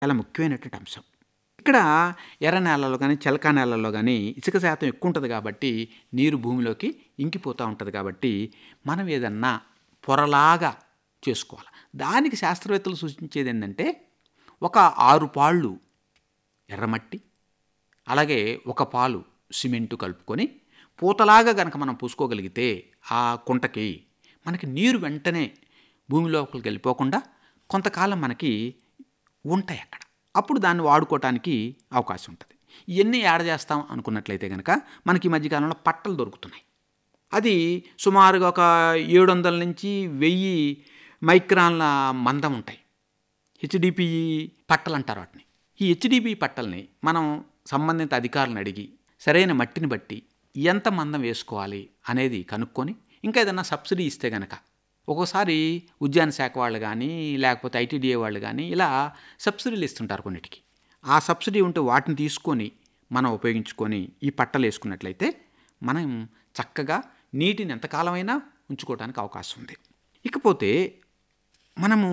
చాలా ముఖ్యమైనటువంటి అంశం ఇక్కడ ఎర్ర నేలల్లో కానీ చెలకా నేలల్లో కానీ ఇసుక శాతం ఎక్కువ ఉంటుంది కాబట్టి నీరు భూమిలోకి ఇంకిపోతూ ఉంటుంది కాబట్టి మనం ఏదన్నా పొరలాగా చేసుకోవాలి దానికి శాస్త్రవేత్తలు సూచించేది ఏంటంటే ఒక ఆరు పాళ్ళు ఎర్రమట్టి అలాగే ఒక పాలు సిమెంటు కలుపుకొని పూతలాగా కనుక మనం పూసుకోగలిగితే ఆ కుంటకి మనకి నీరు వెంటనే భూమి లోపలికి వెళ్ళిపోకుండా కొంతకాలం మనకి ఉంటాయి అక్కడ అప్పుడు దాన్ని వాడుకోవటానికి అవకాశం ఉంటుంది ఇవన్నీ యాడ్ చేస్తాం అనుకున్నట్లయితే కనుక మనకి ఈ మధ్యకాలంలో పట్టలు దొరుకుతున్నాయి అది సుమారుగా ఒక ఏడు వందల నుంచి వెయ్యి మైక్రాన్ల మందం ఉంటాయి హెచ్డిపిఈ పట్టలు అంటారు వాటిని ఈ హెచ్డిపి పట్టల్ని మనం సంబంధిత అధికారులను అడిగి సరైన మట్టిని బట్టి ఎంత మందం వేసుకోవాలి అనేది కనుక్కొని ఇంకా ఏదైనా సబ్సిడీ ఇస్తే గనక ఒక్కోసారి ఉద్యాన శాఖ వాళ్ళు కానీ లేకపోతే ఐటీడీఏ వాళ్ళు కానీ ఇలా సబ్సిడీలు ఇస్తుంటారు కొన్నిటికి ఆ సబ్సిడీ ఉంటే వాటిని తీసుకొని మనం ఉపయోగించుకొని ఈ పట్టలు వేసుకున్నట్లయితే మనం చక్కగా నీటిని ఎంతకాలమైనా ఉంచుకోవడానికి అవకాశం ఉంది ఇకపోతే మనము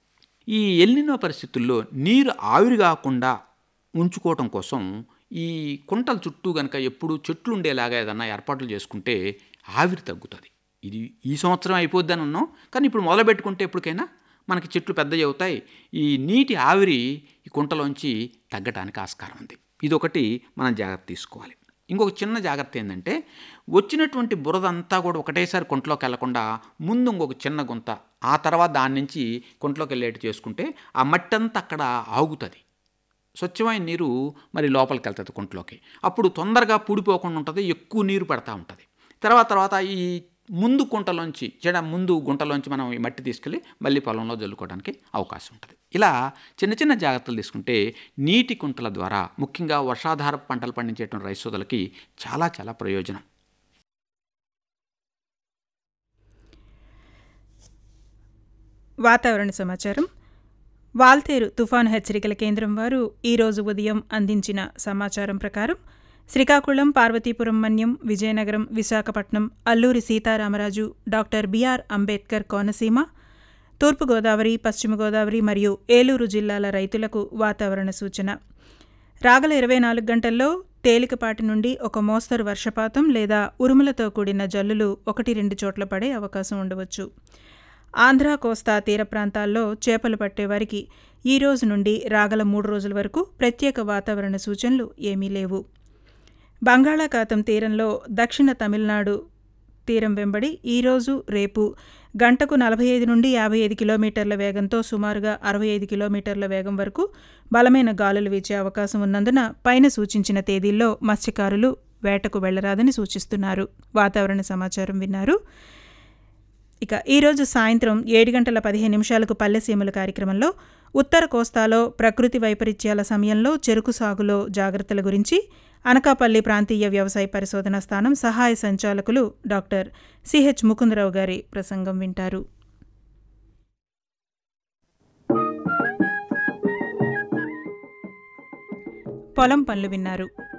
ఈ ఎల్నినో పరిస్థితుల్లో నీరు ఆవిరి కాకుండా ఉంచుకోవటం కోసం ఈ కుంటల చుట్టూ కనుక ఎప్పుడు చెట్లు ఉండేలాగా ఏదన్నా ఏర్పాట్లు చేసుకుంటే ఆవిరి తగ్గుతుంది ఇది ఈ సంవత్సరం అయిపోద్దని ఉన్నాం కానీ ఇప్పుడు మొదలు పెట్టుకుంటే ఎప్పటికైనా మనకి చెట్లు పెద్దవి అవుతాయి ఈ నీటి ఆవిరి ఈ కుంటలోంచి తగ్గడానికి ఆస్కారం ఉంది ఇదొకటి మనం జాగ్రత్త తీసుకోవాలి ఇంకొక చిన్న జాగ్రత్త ఏంటంటే వచ్చినటువంటి బురద అంతా కూడా ఒకటేసారి కుంటలోకి వెళ్లకుండా ముందు ఇంకొక చిన్న గుంత ఆ తర్వాత దాని నుంచి కుంటలోకి వెళ్ళేట్టు చేసుకుంటే ఆ మట్టి అంతా అక్కడ ఆగుతుంది స్వచ్ఛమైన నీరు మరి లోపలికి వెళ్తుంది కుంటలోకి అప్పుడు తొందరగా పూడిపోకుండా ఉంటుంది ఎక్కువ నీరు పడతా ఉంటుంది తర్వాత తర్వాత ఈ ముందు కుంటలోంచి చెడ ముందు గుంటలోంచి మనం ఈ మట్టి తీసుకెళ్ళి మళ్ళీ పొలంలో జల్లుకోవడానికి అవకాశం ఉంటుంది ఇలా చిన్న చిన్న జాగ్రత్తలు తీసుకుంటే నీటి కుంటల ద్వారా ముఖ్యంగా వర్షాధార పంటలు పండించేటువంటి రైతు సోదరులకి చాలా చాలా ప్రయోజనం వాతావరణ సమాచారం వాల్తేరు తుఫాను హెచ్చరికల కేంద్రం వారు ఈరోజు ఉదయం అందించిన సమాచారం ప్రకారం శ్రీకాకుళం పార్వతీపురం మన్యం విజయనగరం విశాఖపట్నం అల్లూరి సీతారామరాజు డాక్టర్ బిఆర్ అంబేద్కర్ కోనసీమ తూర్పుగోదావరి పశ్చిమ గోదావరి మరియు ఏలూరు జిల్లాల రైతులకు వాతావరణ సూచన రాగల ఇరవై నాలుగు గంటల్లో తేలికపాటి నుండి ఒక మోస్తరు వర్షపాతం లేదా ఉరుములతో కూడిన జల్లులు ఒకటి రెండు చోట్ల పడే అవకాశం ఉండవచ్చు ఆంధ్ర కోస్తా తీర ప్రాంతాల్లో చేపలు పట్టేవారికి ఈ రోజు నుండి రాగల మూడు రోజుల వరకు ప్రత్యేక వాతావరణ సూచనలు ఏమీ లేవు బంగాళాఖాతం తీరంలో దక్షిణ తమిళనాడు తీరం వెంబడి ఈరోజు రేపు గంటకు నలభై ఐదు నుండి యాభై ఐదు కిలోమీటర్ల వేగంతో సుమారుగా అరవై ఐదు కిలోమీటర్ల వేగం వరకు బలమైన గాలులు వీచే అవకాశం ఉన్నందున పైన సూచించిన తేదీల్లో మత్స్యకారులు వేటకు వెళ్లరాదని సూచిస్తున్నారు వాతావరణ సమాచారం విన్నారు ఇక ఈరోజు సాయంత్రం ఏడు గంటల పదిహేను నిమిషాలకు పల్లెసీమల కార్యక్రమంలో ఉత్తర కోస్తాలో ప్రకృతి వైపరీత్యాల సమయంలో చెరుకు సాగులో జాగ్రత్తల గురించి అనకాపల్లి ప్రాంతీయ వ్యవసాయ పరిశోధన స్థానం సహాయ సంచాలకులు డాక్టర్ సిహెచ్ ముకుందరావు గారి ప్రసంగం వింటారు పొలం పనులు విన్నారు